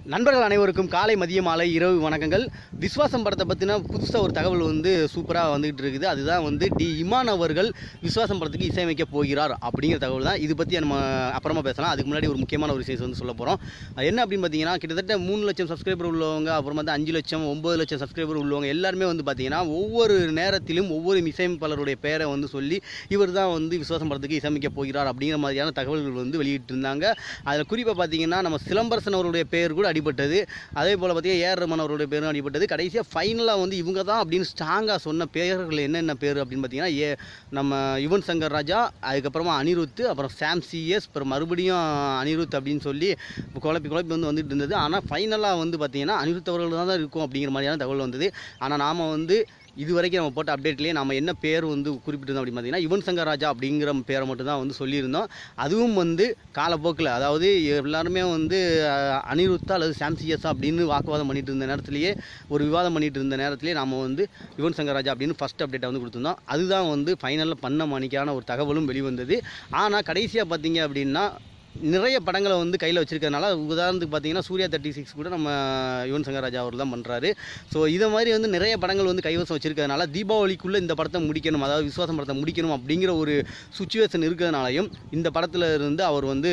நண்பர்கள் அனைவருக்கும் காலை மதிய மாலை இரவு வணக்கங்கள் விஸ்வாசம் படத்தை பற்றின புதுசாக ஒரு தகவல் வந்து சூப்பராக வந்துகிட்டு இருக்குது அதுதான் வந்து டி இமான் அவர்கள் விஸ்வாசம் படத்துக்கு இசையமைக்க போகிறார் அப்படிங்கிற தகவல் தான் இது பற்றி நம்ம அப்புறமா பேசலாம் அதுக்கு முன்னாடி ஒரு முக்கியமான ஒரு விஷயம் வந்து சொல்ல போகிறோம் என்ன அப்படின்னு பார்த்தீங்கன்னா கிட்டத்தட்ட மூணு லட்சம் சப்ஸ்கிரைபர் உள்ளவங்க அப்புறம் வந்து அஞ்சு லட்சம் ஒம்பது லட்சம் சப்ஸ்கிரைபர் உள்ளவங்க எல்லாருமே வந்து பார்த்தீங்கன்னா ஒவ்வொரு நேரத்திலும் ஒவ்வொரு இசையமைப்பாளருடைய பெயரை வந்து சொல்லி இவர் தான் வந்து விஸ்வாசம் படத்துக்கு இசையமைக்க போகிறார் அப்படிங்கிற மாதிரியான தகவல்கள் வந்து வெளியிட்டு இருந்தாங்க அதில் குறிப்பாக பார்த்தீங்கன்னா நம்ம சிலம்பரசன் அவருடைய பெயர் கூட அடிபட்டது அதே போல் பார்த்தீங்கன்னா ஏஆர் ரமன் அவருடைய பேரும் அடிபட்டது கடைசியாக ஃபைனலாக வந்து இவங்க தான் அப்படின்னு ஸ்ட்ராங்காக சொன்ன பெயர்கள் என்னென்ன பேர் அப்படின்னு பார்த்தீங்கன்னா ஏ நம்ம யுவன் சங்கர் ராஜா அதுக்கப்புறமா அனிருத் அப்புறம் சாம் சிஎஸ் அப்புறம் மறுபடியும் அனிருத் அப்படின்னு சொல்லி குழப்பி குழப்பி வந்து வந்துட்டு இருந்தது ஆனால் ஃபைனலாக வந்து பார்த்தீங்கன்னா அனிருத் அவர்கள் தான் இருக்கும் அப்படிங்கிற மாதிரியான தகவல் வந்தது ஆனால் நாம் வந்து இது வரைக்கும் நம்ம போட்ட அப்டேட்லேயே நம்ம என்ன பேர் வந்து குறிப்பிட்டிருந்தோம் அப்படின்னு பார்த்தீங்கன்னா யுவன் சங்கர் ராஜா அப்படிங்கிற பேரை மட்டும் தான் வந்து சொல்லியிருந்தோம் அதுவும் வந்து காலப்போக்கில் அதாவது எல்லாருமே வந்து அஹ், அனிருத்தா அல்லது சாம்சியஸா அப்படின்னு வாக்குவாதம் பண்ணிட்டு இருந்த நேரத்திலேயே ஒரு விவாதம் பண்ணிட்டு இருந்த நேரத்திலேயே நம்ம வந்து யுவன் சங்கர் ராஜா அப்படின்னு ஃபஸ்ட் அப்டேட்டை வந்து கொடுத்துருந்தோம் அதுதான் வந்து ஃபைனலில் பண்ண மணிக்கான ஒரு தகவலும் வெளிவந்தது ஆனால் கடைசியாக பார்த்தீங்க அப்படின்னா நிறைய படங்களை வந்து கையில் வச்சிருக்கறனால உதாரணத்துக்கு பார்த்தீங்கன்னா சூர்யா தேர்ட்டி சிக்ஸ் கூட நம்ம யுவன் சங்கர் ராஜா அவர் தான் பண்ணுறாரு ஸோ இதை மாதிரி வந்து நிறைய படங்கள் வந்து கைவசம் வச்சிருக்கிறதுனால தீபாவளிக்குள்ளே இந்த படத்தை முடிக்கணும் அதாவது விஸ்வாசம் படத்தை முடிக்கணும் அப்படிங்கிற ஒரு சுச்சுவேஷன் இருக்கிறதுனாலையும் இந்த படத்தில் இருந்து அவர் வந்து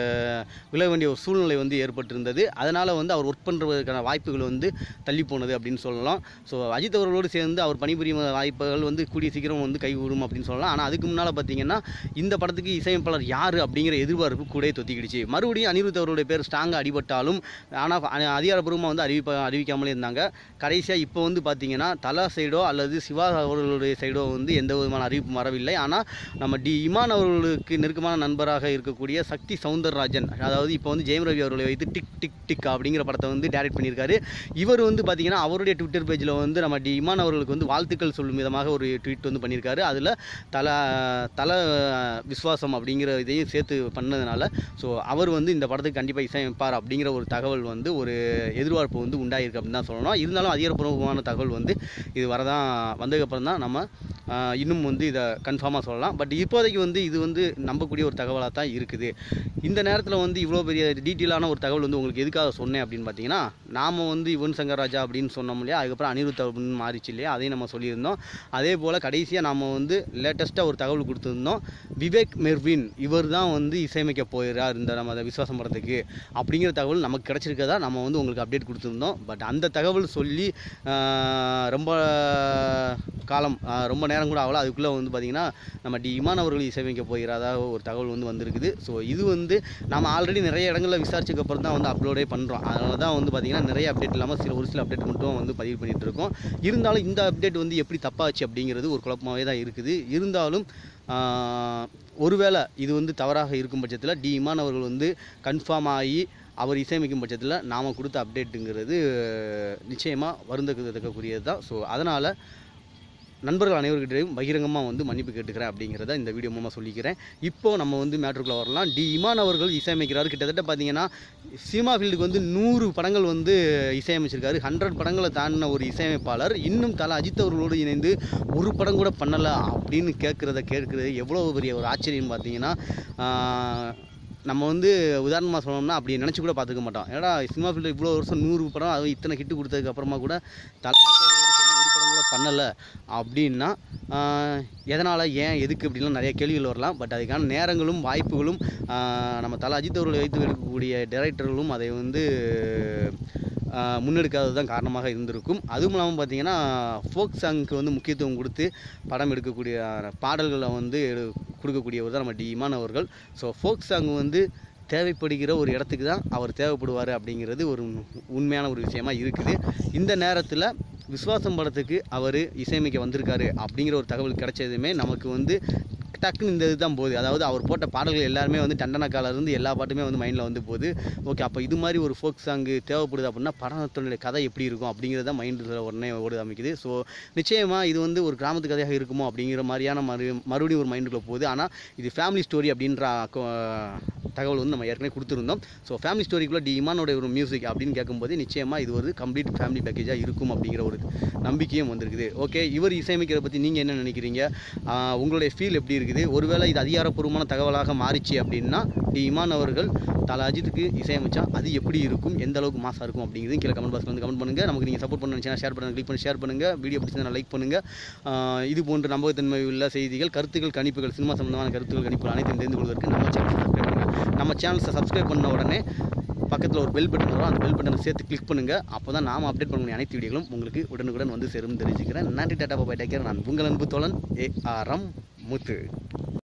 விழ வேண்டிய ஒரு சூழ்நிலை வந்து ஏற்பட்டிருந்தது அதனால் வந்து அவர் ஒர்க் பண்ணுறதுக்கான வாய்ப்புகள் வந்து தள்ளி போனது அப்படின்னு சொல்லலாம் ஸோ அஜித் அவர்களோடு சேர்ந்து அவர் பணிபுரியும் வாய்ப்புகள் வந்து கூடிய சீக்கிரம் வந்து கைகூடும் அப்படின்னு சொல்லலாம் ஆனால் அதுக்கு முன்னால் பார்த்தீங்கன்னா இந்த படத்துக்கு இசையமைப்பாளர் யார் அப்படிங்கிற எதிர்பார்ப்பு கூட தொத்திக்கிடுச்சு மறுபடியும் அனிருத் அவருடைய பேர் ஸ்ட்ராங்காக அடிபட்டாலும் ஆனால் அதிகாரப்பூர்வமாக வந்து அறிவிப்ப அறிவிக்காமலே இருந்தாங்க கடைசியாக இப்போ வந்து பார்த்தீங்கன்னா தலா சைடோ அல்லது சிவா அவர்களுடைய சைடோ வந்து எந்த விதமான அறிவிப்பும் வரவில்லை ஆனால் நம்ம டி இமான் அவர்களுக்கு நெருக்கமான நண்பராக இருக்கக்கூடிய சக்தி சவுந்தரராஜன் அதாவது இப்போ வந்து ஜெயம் ரவி அவர்களை வைத்து டிக் டிக் டிக் அப்படிங்கிற படத்தை வந்து டைரக்ட் பண்ணியிருக்காரு இவர் வந்து பார்த்தீங்கன்னா அவருடைய ட்விட்டர் பேஜில் வந்து நம்ம டி இமான் அவர்களுக்கு வந்து வாழ்த்துக்கள் சொல்லும் விதமாக ஒரு ட்வீட் வந்து பண்ணியிருக்காரு அதில் தல தல விஸ்வாசம் அப்படிங்கிற இதையும் சேர்த்து பண்ணதுனால ஸோ அவர் வந்து இந்த படத்துக்கு கண்டிப்பாக இசையமைப்பார் அப்படிங்கிற ஒரு தகவல் வந்து ஒரு எதிர்பார்ப்பு வந்து உண்டாயிருக்கு அப்படின்னு தான் சொல்லணும் இருந்தாலும் அதிகாரப்பூர்வமான தகவல் வந்து இது வரதான் வந்ததுக்கப்புறம் தான் நம்ம ஆஹ், இன்னும் வந்து இதை கன்ஃபார்மாக சொல்லலாம் பட் இப்போதைக்கு வந்து இது வந்து நம்பக்கூடிய ஒரு தகவலாக தான் இருக்குது இந்த நேரத்தில் வந்து இவ்வளோ பெரிய டீட்டெயிலான ஒரு தகவல் வந்து உங்களுக்கு எதுக்காக சொன்னேன் அப்படின்னு பார்த்தீங்கன்னா நாம் வந்து யுவன் சங்கர் ராஜா அப்படின்னு சொன்னோம் இல்லையா அதுக்கப்புறம் அனிருத் அப்படின்னு மாறிச்சு இல்லையா அதையும் நம்ம சொல்லியிருந்தோம் அதே போல் கடைசியாக நாம் வந்து லேட்டஸ்ட்டாக ஒரு தகவல் கொடுத்துருந்தோம் விவேக் மெர்வின் இவர் தான் வந்து இசையமைக்க போயிறார் இந்த நம்ம அந்த விஸ்வாசம் படத்துக்கு அப்படிங்கிற தகவல் நமக்கு கிடச்சிருக்கதா நம்ம வந்து உங்களுக்கு அப்டேட் கொடுத்துருந்தோம் பட் அந்த தகவல் சொல்லி ஆஹ், ரொம்ப காலம் ஆஹ், ரொம்ப நேரம் கூட ஆகல அதுக்குள்ளே வந்து பார்த்திங்கன்னா நம்ம டி இமான் அவர்கள் இசையமைக்க போகிறதா ஒரு தகவல் வந்து வந்திருக்குது ஸோ இது வந்து நம்ம ஆல்ரெடி நிறைய இடங்களில் விசாரிச்சதுக்கு அப்புறம் தான் வந்து அப்லோடே பண்ணுறோம் அதனால தான் வந்து பார்த்திங்கன்னா நிறைய அப்டேட் இல்லாமல் சில ஒரு சில அப்டேட் மட்டும் வந்து பதிவு பண்ணிகிட்டு இருக்கோம் இருந்தாலும் இந்த அப்டேட் வந்து எப்படி தப்பாச்சு அப்படிங்கிறது ஒரு குழப்பமாகவே தான் இருக்குது இருந்தாலும் ஆஹ், ஒருவேளை இது வந்து தவறாக இருக்கும் பட்சத்தில் டி இமான் அவர்கள் வந்து கன்ஃபார்ம் ஆகி அவர் இசையமைக்கும் பட்சத்தில் நாம் கொடுத்த அப்டேட்டுங்கிறது நிச்சயமாக வருந்தக்கக்கூடியது தான் ஸோ அதனால் நண்பர்கள் அனைவர்கிட்டையும் பகிரங்கமாக வந்து மன்னிப்பு கேட்டுக்கிறேன் அப்படிங்கிறத இந்த வீடியோ மூலமாக சொல்லிக்கிறேன் இப்போ நம்ம வந்து மேட்ருக்குள்ளே வரலாம் டி இமான் அவர்கள் இசையமைக்கிறார் கிட்டத்தட்ட பார்த்தீங்கன்னா சினிமா ஃபீல்டுக்கு வந்து நூறு படங்கள் வந்து இசையமைச்சிருக்காரு ஹண்ட்ரட் படங்களை தாண்டின ஒரு இசையமைப்பாளர் இன்னும் தலை அஜித் அவர்களோடு இணைந்து ஒரு படம் கூட பண்ணலை அப்படின்னு கேட்குறத கேட்குறது எவ்வளோ பெரிய ஒரு ஆச்சரியம் பார்த்தீங்கன்னா ஆஹ், நம்ம வந்து உதாரணமாக சொல்லணும்னா அப்படி நினச்சி கூட பார்த்துக்க மாட்டோம் ஏன்னா சினிமா ஃபீல்டில் இவ்வளோ வருஷம் நூறு படம் அது இத்தனை ஹிட்டு கொடுத்ததுக்கு அப்புறமா கூட தலை அஜித் அவர்களோடு சேர்ந்து ஒரு படம் கூட பண்ணலை அப்படின்னா எதனால் ஏன் எதுக்கு அப்படின்லாம் நிறைய கேள்விகள் வரலாம் பட் அதுக்கான நேரங்களும் வாய்ப்புகளும் ஆஹ், நம்ம தலை அஜித் அவர்களை வைத்து எடுக்கக்கூடிய டைரக்டர்களும் அதை வந்து ஆஹ், முன்னெடுக்காதது தான் காரணமாக இருந்திருக்கும் அதுவும் இல்லாமல் பார்த்தீங்கன்னா ஃபோக் சாங்க்கு வந்து முக்கியத்துவம் கொடுத்து படம் எடுக்கக்கூடிய பாடல்களை வந்து எடு- கொடுக்கக்கூடியவர் தான் நம்ம டி இமான் அவர்கள் ஸோ ஃபோக் சாங் வந்து தேவைப்படுகிற ஒரு இடத்துக்கு தான் அவர் தேவைப்படுவார் அப்படிங்கிறது ஒரு உண்மையான ஒரு விஷயமா இருக்குது இந்த நேரத்தில் விஸ்வாசம் படத்துக்கு அவர் இசையமைக்க வந்திருக்காரு அப்படிங்கிற ஒரு தகவல் கிடைச்சதுமே நமக்கு வந்து டக்குன்னு இந்த இதுதான் போகுது அதாவது அவர் போட்ட பாடல்கள் எல்லாருமே வந்து டண்டனக்கால இருந்து எல்லா பாட்டுமே வந்து மைண்டில் வந்து போகுது ஓகே அப்போ இது மாதிரி ஒரு ஃபோக் சாங்கு தேவைப்படுது அப்படின்னா படத்தினுடைய கதை எப்படி இருக்கும் அப்படிங்கிறத மைண்டில் உடனே ஓட அமைக்குது ஸோ நிச்சயமாக இது வந்து ஒரு கிராமத்து கதையாக இருக்குமோ அப்படிங்கிற மாதிரியான மறு மறுபடியும் ஒரு மைண்டுக்குள்ளே போகுது ஆனால் இது ஃபேமிலி ஸ்டோரி அப்படின்ற அக்கோ- தகவல் வந்து நம்ம ஏற்கனவே கொடுத்துருந்தோம் ஸோ ஃபேமிலி ஸ்டோரிக்குள்ளே டி இமானோட ஒரு மியூசிக் அப்படின்னு கேட்கும்போது நிச்சயமாக இது ஒரு கம்ப்ளீட் ஃபேமிலி பேக்கேஜாக இருக்கும் அப்படிங்கிற ஒரு நம்பிக்கையும் வந்திருக்குது ஓகே இவர் இசையமைக்கிறத பற்றி நீங்கள் என்ன நினைக்கிறீங்க ஆஹ் உங்களுடைய ஃபீல் எப்படி இருக்குது ஒருவேளை இது அதிகாரப்பூர்வமான தகவலாக மாறிச்சு அப்படின்னா டி இமான் அவர்கள் தல அஜித்துக்கு இசையமைச்சா அது எப்படி இருக்கும் எந்த அளவுக்கு மாசாக இருக்கும் அப்படிங்கிறது கீழே கமெண்ட் பாக்ஸில் வந்து கமெண்ட் பண்ணுங்கள் நமக்கு நீங்கள் சப்போர்ட் பண்ண நினச்சா ஷேர் பண்ணுங்கள் கிளிக் பண்ணி ஷேர் பண்ணுங்கள் வீடியோ பிடிச்சிருந்தா லைக் பண்ணுங்கள் ஆஹ் இது போன்ற நம்பகத்தன்மை உள்ள செய்திகள் கருத்துக்கள் கணிப்புகள் சினிமா சம்பந்தமான கருத்துக்கள் கணிப்புகள் அனைத்தையும் தெரிந்து கொள்வதற்கு நம்ம சேனல் சப்ஸ்கிரைப் பண்ணுங்கள் நம்ம சேனல்ஸை சப்ஸ்கிரைப் பண்ண உடனே பக்கத்தில் ஒரு பெல் பட்டன் வரும் அந்த பெல் பட்டனை சேர்த்து கிளிக் பண்ணுங்கள் அப்போ தான் நாம் அப்டேட் பண்ண அனைத்து வீடியோகளும் உங்களுக்கு உடனுக்குடன் வந்து சேரும் தெரிஞ்சுக்கிறேன் நன்றி டாட்டா பாய் டேக்கர் நான் உங்கள் அன்பு தோழன் ஏ ஆர் எம் முத்து